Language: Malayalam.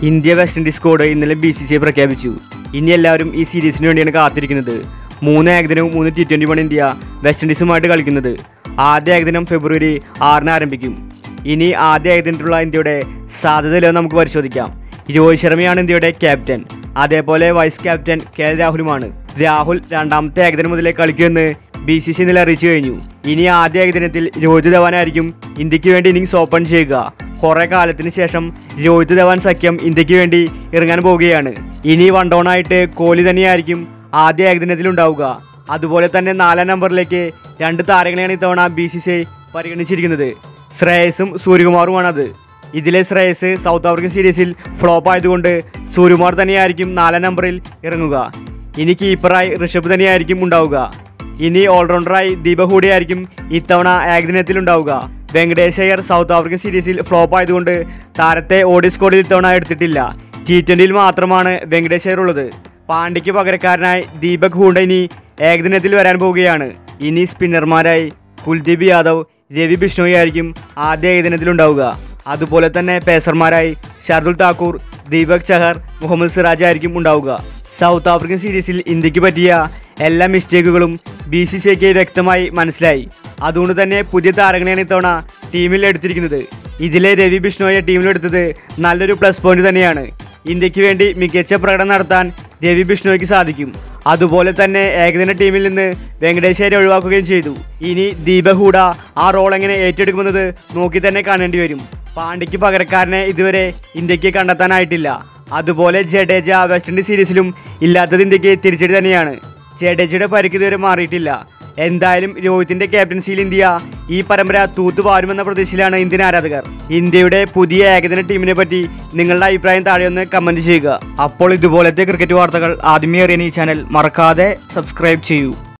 ഇന്ത്യ വെസ്റ്റ് ഇൻഡീസ് സ്കോഡ് ഇന്നലെ ബി സി സി ഐ പ്രഖ്യാപിച്ചു ഇനി എല്ലാവരും ഈ സീരീസിന് വേണ്ടിയാണ് കാത്തിരിക്കുന്നത് മൂന്ന് ഏകദിനവും മൂന്ന് ടി ട്വൻ്റിയുമാണ് ഇന്ത്യ വെസ്റ്റ് ഇൻഡീസുമായിട്ട് കളിക്കുന്നത് ആദ്യ ഏകദിനം ഫെബ്രുവരി ആറിന് ആരംഭിക്കും ഇനി ആദ്യ ഏകദിനത്തിലുള്ള ഇന്ത്യയുടെ സാധ്യതയില്ലെന്ന് നമുക്ക് പരിശോധിക്കാം രോഹിത് ശർമ്മയാണ് ഇന്ത്യയുടെ ക്യാപ്റ്റൻ അതേപോലെ വൈസ് ക്യാപ്റ്റൻ കെ എൽ രാഹുലുമാണ് രാഹുൽ രണ്ടാമത്തെ ഏകദിനം മുതലേ കളിക്കുമെന്ന് ബി സി സി ഇന്നലെ അറിയിച്ചു കഴിഞ്ഞു ഇനി ആദ്യ ഏകദിനത്തിൽ രോഹിത് ധവാനായിരിക്കും ഇന്ത്യക്ക് വേണ്ടി ഇന്നിങ്സ് ഓപ്പൺ ചെയ്യുക കുറെ കാലത്തിന് ശേഷം രോഹിത് ധവാൻ സഖ്യം ഇന്ത്യക്ക് വേണ്ടി ഇറങ്ങാൻ പോവുകയാണ് ഇനി വൺ ഡൗൺ ആയിട്ട് കോഹ്ലി തന്നെയായിരിക്കും ആദ്യ ഏകദിനത്തിൽ ഉണ്ടാവുക അതുപോലെ തന്നെ നാലാം നമ്പറിലേക്ക് രണ്ട് താരങ്ങളെയാണ് ഇത്തവണ ബി സി സി ഐ പരിഗണിച്ചിരിക്കുന്നത് ശ്രേയസും സൂര്യകുമാറുമാണത് ഇതിലെ ശ്രേയസ് സൗത്ത് ആഫ്രിക്കൻ സീരീസിൽ ഫ്ലോപ്പ് ആയതുകൊണ്ട് സൂര്യകുമാർ തന്നെയായിരിക്കും നാലാം നമ്പറിൽ ഇറങ്ങുക ഇനി കീപ്പറായി ഋഷഭ് തന്നെയായിരിക്കും ഉണ്ടാവുക ഇനി ഓൾറൗണ്ടറായി ദീപക് ഹൂഡയായിരിക്കും ഇത്തവണ ഏകദിനത്തിൽ ഉണ്ടാവുക വെങ്കടേഷ് അയ്യർ സൗത്ത് ആഫ്രിക്കൻ സീരീസിൽ ഫ്ലോപ്പ് ആയതുകൊണ്ട് താരത്തെ ഓഡി സ്കോഡിൽ ഇത്തവണ എടുത്തിട്ടില്ല ടി ട്വൻ്റിയിൽ മാത്രമാണ് വെങ്കടേഷ് അയ്യർ ഉള്ളത് പാണ്ഡ്യയ്ക്ക് പകരക്കാരനായി ദീപക് ഹൂഡ ഇനി ഏകദിനത്തിൽ വരാൻ പോവുകയാണ് ഇനി സ്പിന്നർമാരായി കുൽദീപ് യാദവ് രവി ബിഷ്ണോയി ആയിരിക്കും ആദ്യ ഏകദിനത്തിലുണ്ടാവുക അതുപോലെ തന്നെ പേസർമാരായി ഷർദുൽ താക്കൂർ ദീപക് ചഹർ മുഹമ്മദ് സിറാജ് ആയിരിക്കും ഉണ്ടാവുക സൗത്ത് ആഫ്രിക്കൻ സീരീസിൽ ഇന്ത്യക്ക് പറ്റിയ എല്ലാ മിസ്റ്റേക്കുകളും ബി സി സി ഐക്ക് വ്യക്തമായി മനസ്സിലായി അതുകൊണ്ട് തന്നെ പുതിയ താരങ്ങളെയാണ് ഇത്തവണ ടീമിൽ എടുത്തിരിക്കുന്നത് ഇതിലെ രവി ബിഷ്ണോയെ ടീമിലെടുത്തത് നല്ലൊരു പ്ലസ് പോയിന്റ് തന്നെയാണ് ഇന്ത്യക്ക് വേണ്ടി മികച്ച പ്രകടനം നടത്താൻ രവി ബിഷ്ണോയ്ക്ക് സാധിക്കും അതുപോലെ തന്നെ ഏകദിന ടീമിൽ നിന്ന് വെങ്കടേശ്വരെ ഒഴിവാക്കുകയും ചെയ്തു ഇനി ദീപക് ഹൂഡ ആ റോൾ എങ്ങനെ ഏറ്റെടുക്കുമെന്നത് നോക്കി തന്നെ കാണേണ്ടി വരും പാണ്ഡ്യയ്ക്ക് പകരക്കാരനെ ഇതുവരെ ഇന്ത്യക്ക് കണ്ടെത്താനായിട്ടില്ല അതുപോലെ ജഡേജ വെസ്റ്റ് ഇൻഡീസ് സീരീസിലും ഇല്ലാത്തത് ഇന്ത്യക്ക് തിരിച്ചടി തന്നെയാണ് ജഡേജയുടെ പരിക്ക് ഇതുവരെ മാറിയിട്ടില്ല എന്തായാലും രോഹിത്തിന്റെ ക്യാപ്റ്റൻസിയിൽ ഇന്ത്യ ഈ പരമ്പര തൂത്തുപാരുമെന്ന പ്രതീക്ഷയിലാണ് ഇന്ത്യൻ ആരാധകർ ഇന്ത്യയുടെ പുതിയ ഏകദിന ടീമിനെ പറ്റി നിങ്ങളുടെ അഭിപ്രായം താഴെ ഒന്ന് കമന്റ് ചെയ്യുക അപ്പോൾ ഇതുപോലത്തെ ക്രിക്കറ്റ് വാർത്തകൾ ആദ്യമേ അറിയാൻ ഈ ചാനൽ മറക്കാതെ സബ്സ്ക്രൈബ് ചെയ്യൂ